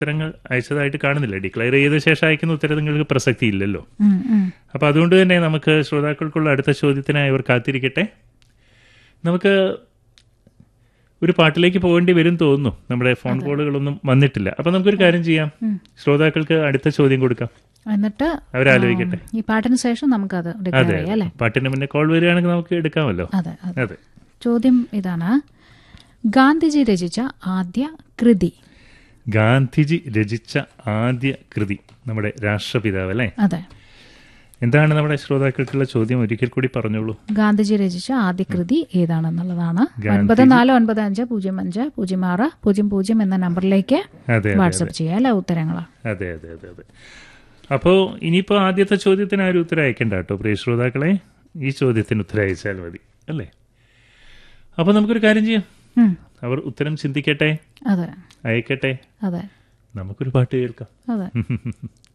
ഉത്തരങ്ങൾ അയച്ചതായിട്ട് കാണുന്നില്ല ഡിക്ലെയർ ചെയ്ത ശേഷം അയക്കുന്ന ഉത്തരങ്ങൾക്ക് പ്രസക്തി ഇല്ലല്ലോ ഉം, ഉം. അപ്പോൾ അതുകൊണ്ട് തന്നെ നമുക്ക് ശ്രോതാക്കൾക്കുള്ള അടുത്ത ചോദ്യത്തിനായി അവർ കാത്തിരിക്കട്ടെ നമുക്ക് ഒരു പാട്ടിലേക്ക് പോകേണ്ടി വരും തോന്നുന്നു നമ്മുടെ ഫോൺ കോളുകളൊന്നും വന്നിട്ടില്ല അപ്പം നമുക്കൊരു കാര്യം ചെയ്യാം ശ്രോതാക്കൾക്ക് അടുത്ത ചോദ്യം കൊടുക്കാം എന്നിട്ട് അവരാലോചിക്കട്ടെ ഉം, ഈ പാട്ടിന് ശേഷം നമുക്കത് ഡിക്ലെയർ അതെ ചെയ്യാം അല്ലേ പാട്ടിന് മുന്നേ കോൾ വരികയാണെങ്കിൽ നമുക്ക് എടുക്കാമല്ലോ അതെ അതെ അതെ ചോദ്യം ഇതാണ് ഗാന്ധിജി രചിച്ച ആദ്യ കൃതി ഗാന്ധിജി രചിച്ച ആദ്യ കൃതി നമ്മുടെ രാഷ്ട്രപിതാവ് അല്ലേ അതെ എന്താണ് നമ്മുടെ ശ്രോതാക്കൾക്കുള്ള ചോദ്യം ഒരിക്കൽ കൂടി പറഞ്ഞോളൂ ഗാന്ധിജി രചിച്ച ആദ്യ കൃതി ഏതാണെന്നുള്ളതാണ് ഗാന്ധിജി- ഒൻപത് നാല് ഒൻപത് അഞ്ച് പൂജ്യം അഞ്ച് പൂജ്യം ആറ് പൂജ്യം പൂജ്യം എന്ന നമ്പറിലേക്ക് അതെ അതെ വാട്സപ്പ് ചെയ്യാം അല്ലെ ഉത്തരങ്ങൾ അതെ അതെ അതെ അതെ അപ്പോൾ ഇനിയിപ്പോൾ ആദ്യത്തെ ചോദ്യത്തിന് ആരും ഉത്തരം അയക്കണ്ട കേട്ടോ പ്രിയ ശ്രോതാക്കളെ ഈ ചോദ്യത്തിന് ഉത്തരം അയച്ചാൽ മതി അല്ലേ അപ്പോൾ നമുക്കൊരു കാര്യം ചെയ്യാം ഉം, അവർ ഉത്തരം ചിന്തിക്കട്ടെ അതെ അയക്കട്ടെ അതെ നമുക്കൊരു പാട്ട് കേൾക്കാം അതെ